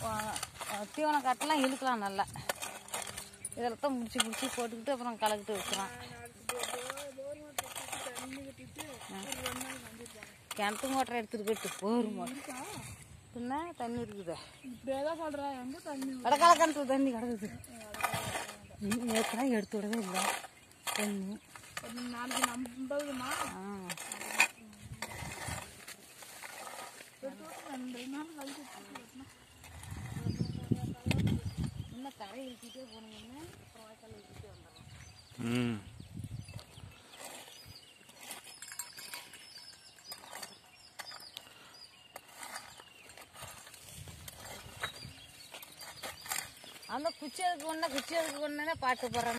ஆ, தீவன காட்டெல்லாம் இழுக்கலாம் நல்லா இதில் தான் முடிச்சு முடிச்சு போட்டுக்கிட்டு அப்புறம் கலக்கிட்டு வச்சிடும் கிணத்து மோட்டரை எடுத்துட்டு போயிட்டு போர் மோட்டர் பின்ன தண்ணி இருக்குது இப்படியே தான் சொல்கிறேன் எங்கே தண்ணி வடக்கால கிணத்துல தண்ணி கிடக்குது நேற்று தான் எடுத்து விடவே இல்லை தண்ணி ஒரு நாளைக்கு நம்பதுமா ஆ ரெண்டு நாள் கழிச்சு எடுத்துட்டு வரணும். இன்னும் கரை இழுத்திட்டே போனீங்கன்னா அப்புறம் வாய்க்கால் இழுத்திட்டே வந்துடலாம் ம் அந்த குச்சி அதுக்கு ஒன்று குச்சி அதுக்கு ஒன்றுனே பாட்டு போடுறாங்க